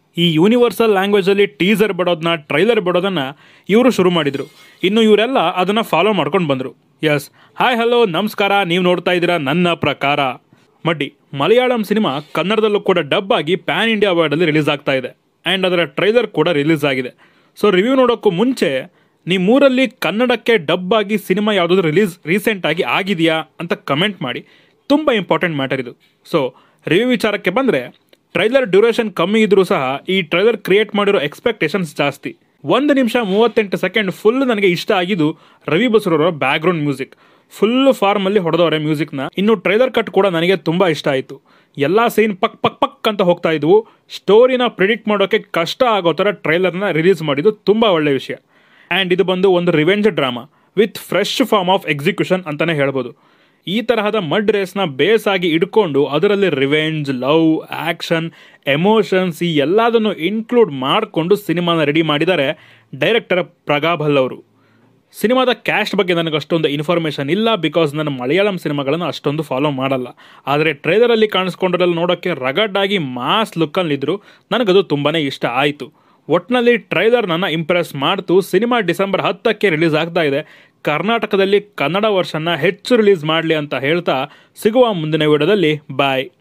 ಈ ಯೂನಿವರ್ಸಲ್ ಲ್ಯಾಂಗ್ವೇಜಲ್ಲಿ ಟೀಸರ್ ಬಿಡೋದನ್ನ ಟ್ರೈಲರ್ ಬಿಡೋದನ್ನ ಇವರು ಶುರು ಮಾಡಿದರು ಇನ್ನು ಇವರೆಲ್ಲ ಅದನ್ನು ಫಾಲೋ ಮಾಡ್ಕೊಂಡು ಬಂದರು ಎಸ್ ಹಾಯ್ ಹಲೋ ನಮಸ್ಕಾರ ನೀವು ನೋಡ್ತಾ ಇದ್ದೀರಾ ನನ್ನ ಪ್ರಕಾರ ಮಡ್ಡಿ ಮಲಯಾಳಂ ಸಿನಿಮಾ ಕನ್ನಡದಲ್ಲೂ ಕೂಡ ಡಬ್ ಆಗಿ ಪ್ಯಾನ್ ಇಂಡಿಯಾ ಅವಾರ್ಡಲ್ಲಿ ರಿಲೀಸ್ ಆಗ್ತಾ ಇದೆ ಆ್ಯಂಡ್ ಅದರ ಟ್ರೈಲರ್ ಕೂಡ ರಿಲೀಸ್ ಆಗಿದೆ ಸೊ ರಿವ್ಯೂ ನೋಡೋಕ್ಕೂ ಮುಂಚೆ ನಿಮ್ಮೂರಲ್ಲಿ ಕನ್ನಡಕ್ಕೆ ಡಬ್ ಆಗಿ ಸಿನಿಮಾ ಯಾವುದಾದ್ರು ರಿಲೀಸ್ ರೀಸೆಂಟಾಗಿ ಆಗಿದೆಯಾ ಅಂತ ಕಮೆಂಟ್ ಮಾಡಿ ತುಂಬ ಇಂಪಾರ್ಟೆಂಟ್ ಮ್ಯಾಟರ್ ಇದು ಸೊ ರಿವ್ಯೂ ವಿಚಾರಕ್ಕೆ ಬಂದರೆ ಟ್ರೈಲರ್ ಡ್ಯೂರೇಷನ್ ಕಮ್ಮಿ ಇದ್ರೂ ಸಹ ಈ ಟ್ರೈಲರ್ ಕ್ರಿಯೇಟ್ ಮಾಡಿರೋ ಎಕ್ಸ್ಪೆಕ್ಟೇಷನ್ಸ್ ಜಾಸ್ತಿ ಒಂದು ನಿಮಿಷ ಮೂವತ್ತೆಂಟು ಸೆಕೆಂಡ್ ಫುಲ್ ನನಗೆ ಇಷ್ಟ ಆಗಿದ್ದು ರವಿ ಬಸೂರವರ ಬ್ಯಾಕ್ಗ್ರೌಂಡ್ ಮ್ಯೂಸಿಕ್ ಫುಲ್ ಫಾರ್ಮಲ್ಲಿ ಹೊಡೆದವ್ರೆ ಮ್ಯೂಸಿಕ್ನ ಇನ್ನು ಟ್ರೈಲರ್ ಕಟ್ ಕೂಡ ನನಗೆ ತುಂಬ ಇಷ್ಟ ಆಯಿತು ಎಲ್ಲ ಸೀನ್ ಪಕ್ ಪಕ್ ಪಕ್ ಅಂತ ಹೋಗ್ತಾ ಇದ್ವು ಸ್ಟೋರಿನ ಪ್ರಿಡಿಕ್ಟ್ ಮಾಡೋಕ್ಕೆ ಕಷ್ಟ ಆಗೋ ಥರ ಟ್ರೈಲರ್ನ ರಿಲೀಸ್ ಮಾಡಿದ್ದು ತುಂಬ ಒಳ್ಳೆಯ ವಿಷಯ ಆ್ಯಂಡ್ ಇದು ಬಂದು ಒಂದು revenge drama with fresh form of execution ಅಂತಲೇ ಹೇಳ್ಬೋದು ಈ ತರಹದ ಮಡ್ ರೇಸ್ನ ಬೇಸ್ ಆಗಿ ಇಟ್ಕೊಂಡು ಅದರಲ್ಲಿ ರಿವೆಂಜ್ ಲವ್ ಆ್ಯಕ್ಷನ್ ಎಮೋಷನ್ಸ್ ಈ ಎಲ್ಲದನ್ನು ಇನ್ಕ್ಲೂಡ್ ಮಾಡಿಕೊಂಡು ಸಿನಿಮಾನ ರೆಡಿ ಮಾಡಿದ್ದಾರೆ ಡೈರೆಕ್ಟರ್ ಪ್ರಗಾಭಲ್ ಅವರು ಸಿನಿಮಾದ ಕ್ಯಾಸ್ಟ್ ಬಗ್ಗೆ ನನಗೆ ಅಷ್ಟೊಂದು ಇನ್ಫಾರ್ಮೇಷನ್ ಇಲ್ಲ ಬಿಕಾಸ್ ನಾನು ಮಲಯಾಳಂ ಸಿನಿಮಾಗಳನ್ನು ಅಷ್ಟೊಂದು ಫಾಲೋ ಮಾಡಲ್ಲ ಆದರೆ ಟ್ರೈಲರಲ್ಲಿ ಕಾಣಿಸ್ಕೊಂಡ್ರಲ್ಲಿ ನೋಡೋಕ್ಕೆ ರಗಡ್ ಆಗಿ ಮಾಸ್ ಲುಕ್ಕಲ್ಲಿದ್ದರು ನನಗದು ತುಂಬಾ ಇಷ್ಟ ಆಯಿತು ಒಟ್ಟಿನಲ್ಲಿ ಟ್ರೈಲರ್ ನನ್ನ ಇಂಪ್ರೆಸ್ ಮಾಡ್ತು ಸಿನಿಮಾ ಡಿಸೆಂಬರ್ ಹತ್ತಕ್ಕೆ ರಿಲೀಸ್ ಆಗ್ತಾ ಇದೆ ಕರ್ನಾಟಕದಲ್ಲಿ ಕನ್ನಡ ವರ್ಷನ ಹೆಚ್ಚು ರಿಲೀಸ್ ಮಾಡಲಿ ಅಂತ ಹೇಳ್ತಾ ಸಿಗುವ ಮುಂದಿನ ವಿಡಿಯೋದಲ್ಲಿ ಬಾಯ್